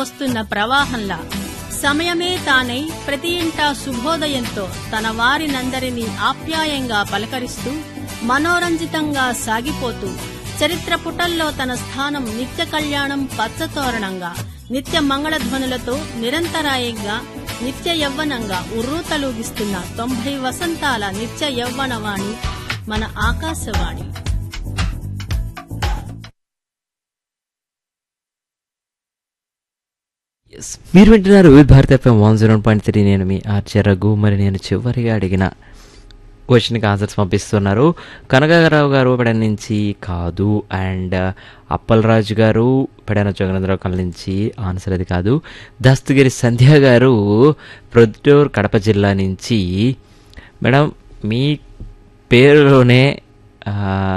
వస్తున్న ప్రవాహంలా సమయమే తానై ప్రతి ఇంటా శుభోదయంతో తన వారినందరినీ ఆప్యాయంగా పలకరిస్తూ మనోరంజితంగా సాగిపోతూ చరిత్ర పుటల్లో తన స్థానం నిత్య కళ్యాణం పచ్చతోరణంగా నిత్య మంగళధ్వనులతో నిరంతరాయంగా నిత్య యవ్వనంగా ఉర్రూతలూగిస్తున్న తొంభై వసంతాల నిత్య యవ్వనవాణి మన ఆకాశవాణి Yes. మీరు వింటున్నారు Vividh Bharati FM one zero point three నేను మీ ఆర్చే రఘు మరి నేను చివరిగా అడిగిన క్వశ్చన్కి ఆన్సర్స్ పంపిస్తున్నారు కనకారావు గారు పెడ నుంచి కాదు అండ్ అప్పలరాజు గారు పెడన జగనేంద్రరావు కళ్ళ నుంచి ఆన్సర్ అది కాదు దస్తగిరి సంధ్య గారు ప్రొద్దుటూర్ కడప జిల్లా నుంచి మేడం మీ పేరులోనే ఆ,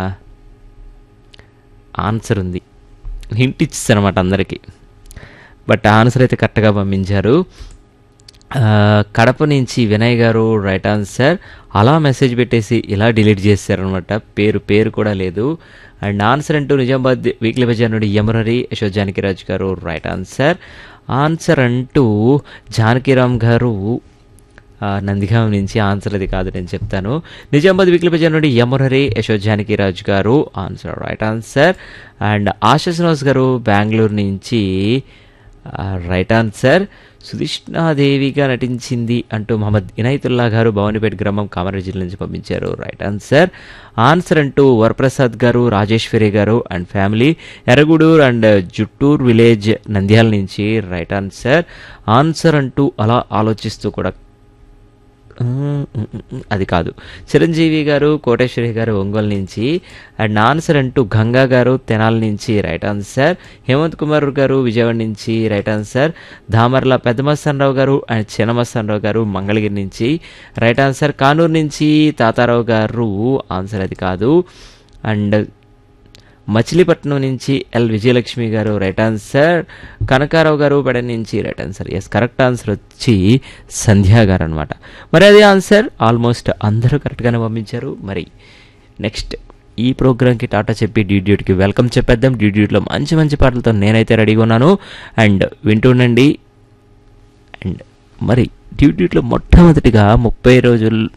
ఆన్సర్ ఉంది హింట్ ఇచ్చిస్తారన్నమాట అందరికీ బట్ ఆన్సర్ అయితే కరెక్ట్గా పంపించారు ఆ, కడప నుంచి వినయ్ గారు రైట్ ఆన్సర్ అలా మెసేజ్ పెట్టేసి ఇలా డిలీట్ చేశారనమాట పేరు పేరు కూడా లేదు అండ్ ఆన్సర్ అంటూ నిజామాబాద్ వీక్లీ బజార్ నుండి యమునరి యశోద్ జానకిరాజ్ గారు రైట్ ఆన్సర్ ఆన్సర్ అంటూ జానకిరామ్ గారు ఆ, నందిగాం నుంచి ఆన్సర్ అది కాదు నేను చెప్తాను నిజామాబాద్ వీక్లీ బజార్ నుండి యమునరి Yashod Janakiraj garu answer right answer and Asha Srinivas garu Bengaluru నుంచి రైట్ ఆన్సర్ సుధిష్ణాదేవిగా నటించింది అంటూ మహమ్మద్ ఇనాయతుల్లా గారు భవానీపేట గ్రామం కామారెడ్డి జిల్లా నుంచి పంపించారు రైట్ ఆన్సర్ ఆన్సర్ అంటూ Varaprasad garu Rajeshwari garu and family Eraguduru and Juttur village Nandyal నుంచి రైట్ ఆన్సర్ ఆన్సర్ అంటూ అలా ఆలోచిస్తూ కూడా ఉమ్, ఉమ్, ఉమ్, అది కాదు చిరంజీవి గారు కోటేశ్వరి గారు ఒంగోలు నుంచి అండ్ ఆన్సర్ అంటూ గంగా గారు తెనాల నుంచి రైట్ ఆన్సర్ హేమంత్ కుమార్ గారు విజయవాడ నుంచి రైట్ ఆన్సర్ దామర్ల పెద్దమస్తానరావు గారు అండ్ చిన్నమస్తానరావు గారు మంగళగిరి నుంచి రైట్ ఆన్సర్ కానూరు నుంచి తాతారావు గారు ఆన్సర్ అది కాదు అండ్ మచిలీపట్నం నుంచి ఎల్ విజయలక్ష్మి గారు రైట్ ఆన్సర్ కనకారావు గారు పెడ నుంచి right answer yes correct answer వచ్చి సంధ్యా గారు అనమాట మరి అదే ఆన్సర్ ఆల్మోస్ట్ అందరూ కరెక్ట్గానే పంపించారు మరి నెక్స్ట్ ఈ ప్రోగ్రామ్కి టాటా చెప్పి డ్యూడ్యూట్కి వెల్కమ్ చెప్పేద్దాం డ్యూడ్యూట్లో మంచి మంచి పాటలతో నేనైతే రెడీగా ఉన్నాను అండ్ వింటుండండి అండ్ మరి డ్యూడ్యూట్లో మొట్టమొదటిగా ముప్పై రోజులు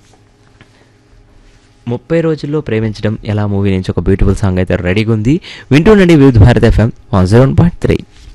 ముప్పై రోజుల్లో ప్రేమించడం ఎలా మూవీ నుంచి ఒక బ్యూటిఫుల్ సాంగ్ అయితే రెడీగా ఉంది వింటుండండి Vividh Bharat FM one zero point three